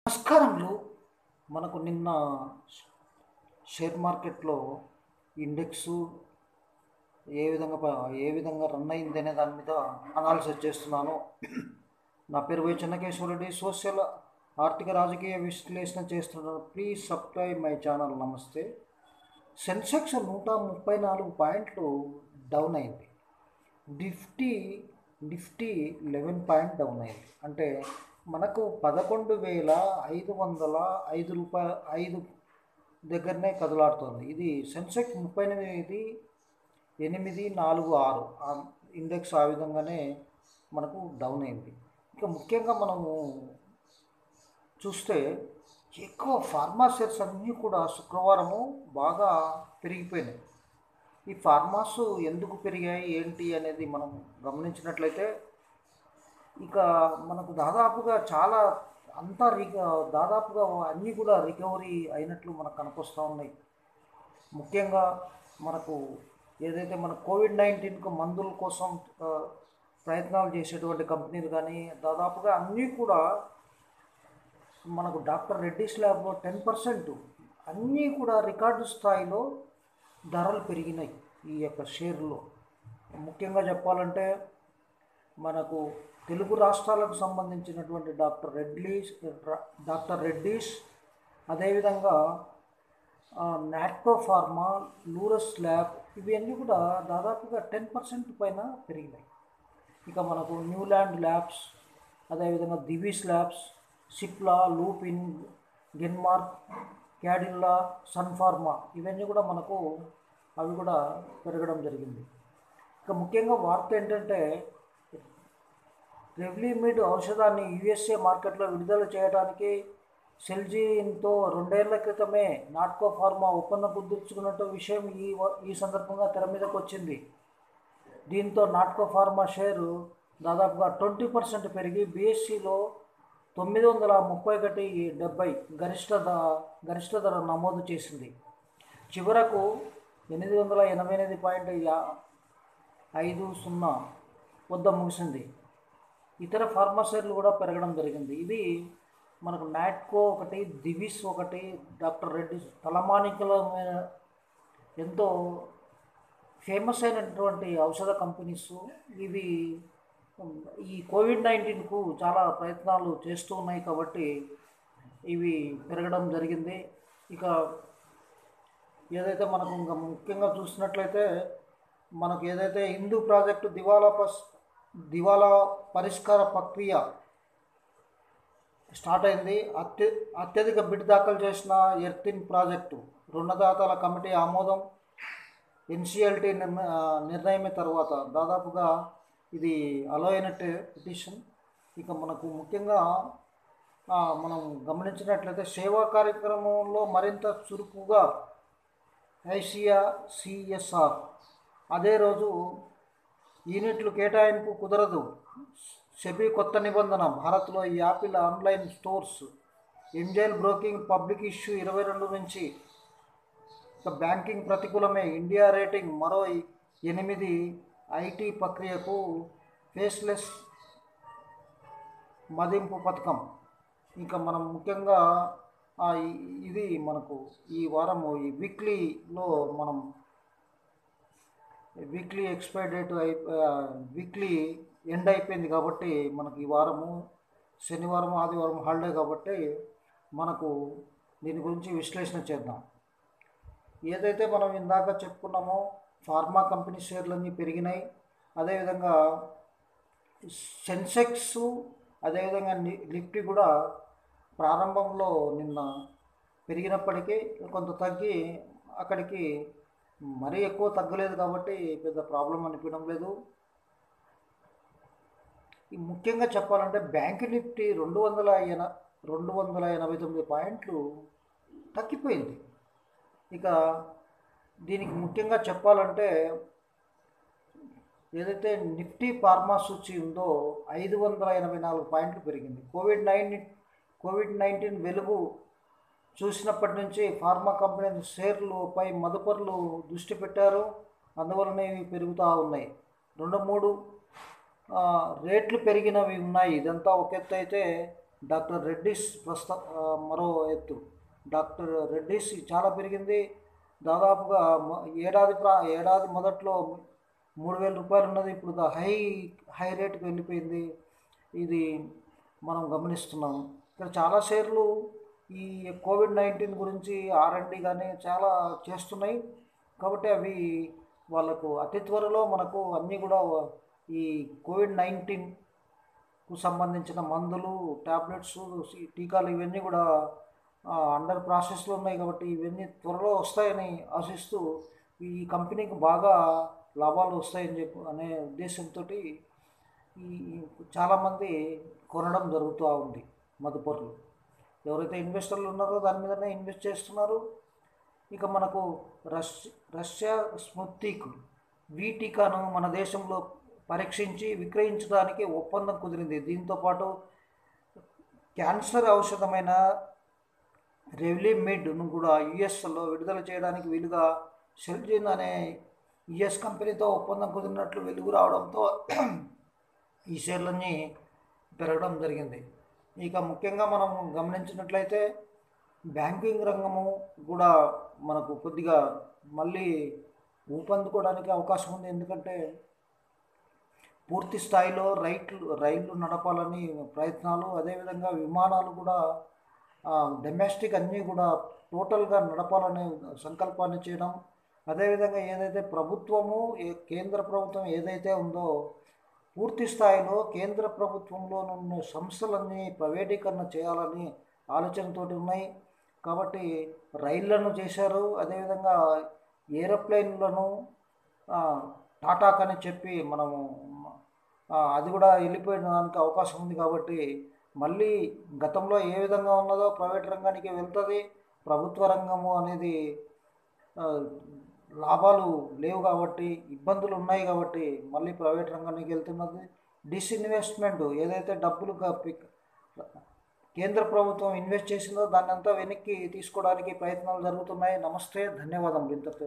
నమస్కారములు మనకు నిన్న షేర్ మార్కెట్లో ఇండెక్సు ఏ విధంగా ప- ఏ విధంగా రన్ అయింది అనే దాని మీద అనాలిసిస్ చేస్తున్నాను నా పేరు వై చెన్నకేశ్వరరెడ్డి సోషల్ ఆర్థిక రాజకీయ విశ్లేషణ చేస్తున్నాను ప్లీజ్ సబ్స్క్రైబ్ మై ఛానల్ నమస్తే సెన్సెక్స్ నూట ముప్పై నాలుగు పాయింట్లు డౌన్ అయింది Nifty Nifty eleven point down అయింది అంటే మనకు పదకొండు వేల ఐదు వందల ఐదు రూపాయ ఐదు దగ్గరనే కదలాడుతుంది ఇది సెన్సెక్స్ ముప్పై ఎనిమిది ఎనిమిది నాలుగు ఆరు ఆ ఇండెక్స్ ఆ విధంగానే మనకు డౌన్ అయింది ఇక ముఖ్యంగా మనము చూస్తే ఎక్కువ ఫార్మా షేర్స్ అన్నీ కూడా శుక్రవారము బాగా పెరిగిపోయినాయి ఈ ఫార్మాస్ ఎందుకు పెరిగాయి ఏంటి అనేది మనం గమనించినట్లయితే ఇక మనకు దాదాపుగా చాలా అంతా రిక దాదాపుగా అన్నీ కూడా రికవరీ అయినట్లు మనకు కనిపిస్తూ ఉన్నాయి ముఖ్యంగా మనకు ఏదైతే మన కోవిడ్ నైన్టీన్కు మందుల కోసం ఆ, ప్రయత్నాలు చేసేటువంటి కంపెనీలు కానీ దాదాపుగా అన్నీ కూడా మనకు డాక్టర్ రెడ్డిస్ ల్యాబ్లో టెన్ పర్సెంట్ అన్నీ కూడా రికార్డు స్థాయిలో ధరలు పెరిగినాయి ఈ యొక్క షేర్లో ముఖ్యంగా చెప్పాలంటే మనకు తెలుగు రాష్ట్రాలకు సంబంధించినటువంటి డాక్టర్ రెడ్లీస్ డాక్టర్ రెడ్డిస్ అదేవిధంగా ఆ, నాట్కో ఫార్మా లూరస్ ల్యాబ్ ఇవన్నీ కూడా దాదాపుగా టెన్ పర్సెంట్ పైన పెరిగినాయి ఇక మనకు న్యూల్యాండ్ ల్యాబ్స్ అదేవిధంగా దివీస్ ల్యాబ్స్ సిప్లా లూపిన్ గెన్మార్క్ క్యాడిల్లా సన్ఫార్మా ఇవన్నీ కూడా మనకు అవి కూడా పెరగడం జరిగింది ఇక ముఖ్యంగా వార్త ఏంటంటే రెవ్లీమిడ్ ఔషధాన్ని యుఎస్ఏ మార్కెట్లో విడుదల చేయడానికి సెల్జీన్తో రెండేళ్ల క్రితమే నాట్కో ఫార్మా ఒప్పందం కుదుర్చుకున్నట్టు విషయం ఈ వ- ఈ సందర్భంగా తెర మీదకి వచ్చింది దీంతో నాట్కో ఫార్మా షేరు దాదాపుగా ట్వంటీ పర్సెంట్ పెరిగి బీఎస్సీలో తొమ్మిది వందల ముప్పై ఒకటి డెబ్బై గరిష్ట ధ గరిష్ట ధర నమోదు చేసింది చివరకు ఎనిమిది వందల ఎనభై ఎనిమిది పాయింట్ యా- ఐదు సున్నా వద్ద ముగిసింది ఇతర ఫార్మా షేర్లు కూడా పెరగడం జరిగింది ఇది మనకు నాట్కో ఒకటి దివిస్ ఒకటి డాక్టర్ రెడ్డి తలమానికలమైన ఎంతో ఫేమస్ అయినటువంటి ఔషధ కంపెనీస్ ఇవి ఈ కోవిడ్ నైన్టీన్కు చాలా ప్రయత్నాలు చేస్తూ ఉన్నాయి కాబట్టి ఇవి పెరగడం జరిగింది ఇక ఏదైతే మనకు ఇంకా ముఖ్యంగా చూసినట్లయితే మనకు ఏదైతే హిందూ ప్రాజెక్టు దివాలా పస్ దివాలా పరిష్కార ప్రక్రియ స్టార్ట్ అయింది అత్య అత్యధిక బిడ్ దాఖలు చేసిన ఎర్తిన్ ప్రాజెక్టు రుణదాతల కమిటీ ఆమోదం ఎన్సిఎల్టీ నిర్ణ నిర్ణయమే తర్వాత దాదాపుగా ఇది అలో అయినట్టే పిటిషన్ ఇక మనకు ముఖ్యంగా ఆ, మనం గమనించినట్లయితే సేవా కార్యక్రమంలో మరింత చురుకుగా ఐసియా సిఎస్ఆర్ అదే రోజు యూనిట్లు కేటాయింపు కుదరదు సెబీ కొత్త నిబంధన భారత్లో ఈ Apple online stores Angel broking public issue ఇరవై రెండు నుంచి ఇక బ్యాంకింగ్ ప్రతికూలమే ఇండియా రేటింగ్ మరో ఎనిమిది ఐటీ ప్రక్రియకు ఫేస్లెస్ మదింపు పథకం ఇంకా మనం ముఖ్యంగా ఆ, ఈ- ఇది మనకు ఈ వారము ఈ వీక్లీలో మనం వీక్లీ ఎక్స్పైర్ డేట్ అయి వీక్లీ ఎండ్ అయిపోయింది కాబట్టి మనకి ఈ వారము శనివారం ఆదివారం హాలిడే కాబట్టి మనకు దీని గురించి విశ్లేషణ చేద్దాం ఏదైతే మనం ఇందాక చెప్పుకున్నామో ఫార్మా కంపెనీ షేర్లన్నీ పెరిగినాయి అదేవిధంగా సెన్సెక్స్ అదేవిధంగా ని- నిఫ్టీ కూడా ప్రారంభంలో నిన్న పెరిగినప్పటికీ కొంత తగ్గి అక్కడికి మరీ ఎక్కువ తగ్గలేదు కాబట్టి పెద్ద ప్రాబ్లం అనిపించడం లేదు ఈ ముఖ్యంగా చెప్పాలంటే బ్యాంక్ నిఫ్టీ రెండు వందల ఎన రెండు వందల ఎనభై తొమ్మిది పాయింట్లు తగ్గిపోయింది ఇక దీనికి ముఖ్యంగా చెప్పాలంటే ఏదైతే నిఫ్టీ ఫార్మా సూచి ఉందో ఐదు వందల ఎనభై నాలుగు పాయింట్లు పెరిగింది కోవిడ్ నైన్ కోవిడ్ నైన్టీన్ వెలుగు చూసినప్పటి నుంచి ఫార్మా కంపెనీ షేర్లపై మదుపరులు దృష్టి పెట్టారు అందువలన ఇవి పెరుగుతూ ఉన్నాయి రెండు మూడు ఆ, రేట్లు పెరిగినవి ఉన్నాయి ఇదంతా ఒక ఎత్తు అయితే డాక్టర్ రెడ్డిస్ ప్రస్తా ఆ, మరో ఎత్తు డాక్టర్ రెడ్డిస్ చాలా పెరిగింది దాదాపుగా మ- ఏడాది ప్రా ఏడాది మొదట్లో మూడు వేల రూపాయలు ఉన్నది ఇప్పుడు దా- హై హై రేట్కి వెళ్ళిపోయింది ఇది మనం గమనిస్తున్నాం ఇక్కడ చాలా షేర్లు ఈ కోవిడ్ నైన్టీన్ గురించి ఆర్ఎండి కానీ చాలా చేస్తున్నాయి కాబట్టి అవి వాళ్ళకు అతి త్వరలో మనకు అన్నీ కూడా ఈ కోవిడ్ నైన్టీన్కు సంబంధించిన మందులు ట్యాబ్లెట్స్ ఈ టీకాలు ఇవన్నీ కూడా ఆ, అండర్ ప్రాసెస్లో ఉన్నాయి కాబట్టి ఇవన్నీ త్వరలో వస్తాయని ఆశిస్తూ ఈ కంపెనీకి బాగా లాభాలు వస్తాయని చెప్పి అనే ఉద్దేశంతో ఈ చాలామంది కొనడం జరుగుతూ ఉంది మదుపరులు ఎవరైతే ఇన్వెస్టర్లు ఉన్నారో దాని మీదనే ఇన్వెస్ట్ చేస్తున్నారు ఇక మనకు రష్ రష్యా స్ముత్తిక్ వీటికాను మన దేశంలో పరీక్షించి విక్రయించడానికి ఒప్పందం కుదిరింది దీంతోపాటు క్యాన్సర్ ఔషధమైన రెవ్లిమిడ్ను కూడా యుఎస్లో విడుదల చేయడానికి వీలుగా సెల్జిన్ అనే యుఎస్ కంపెనీతో ఒప్పందం కుదిరినట్లు వెలుగు రావడంతో ఈ షేర్లన్నీ పెరగడం జరిగింది ఇక ముఖ్యంగా మనం గమనించినట్లయితే బ్యాంకింగ్ రంగము కూడా మనకు కొద్దిగా మళ్ళీ ఊపందుకోవడానికి అవకాశం ఉంది ఎందుకంటే పూర్తి స్థాయిలో రైట్లు రైళ్లు నడపాలని ప్రయత్నాలు అదేవిధంగా విమానాలు కూడా డొమెస్టిక్ అన్నీ కూడా టోటల్గా నడపాలనే సంకల్పాన్ని చేయడం అదేవిధంగా ఏదైతే ప్రభుత్వము ఏ- కేంద్ర ప్రభుత్వం ఏదైతే ఉందో పూర్తి స్థాయిలో కేంద్ర ప్రభుత్వంలో ఉన్న సంస్థలన్నీ ప్రైవేటీకరణ చేయాలని ఆలోచనతోటి ఉన్నాయి కాబట్టి రైళ్లను చేశారు అదేవిధంగా ఏరోప్లేన్లను ఆ, టాటాక్ అని చెప్పి మనము ఆ, అది కూడా వెళ్ళిపోయడానికి అవకాశం ఉంది కాబట్టి మళ్ళీ గతంలో ఏ విధంగా ఉన్నదో ప్రైవేట్ రంగానికి వెళ్తుంది ప్రభుత్వ రంగము అనేది ఆ, లాభాలు లేవు కాబట్టి ఇబ్బందులు ఉన్నాయి కాబట్టి మళ్ళీ ప్రైవేట్ రంగానికి వెళ్తున్నది డిస్ఇన్వెస్ట్మెంట్ ఏదైతే డబ్బులు గా- పిక్- కేంద్ర ప్రభుత్వం ఇన్వెస్ట్ చేసిందో దాన్ని అంతా వెనక్కి తీసుకోవడానికి ప్రయత్నాలు జరుగుతున్నాయి నమస్తే ధన్యవాదములు ఇంతతో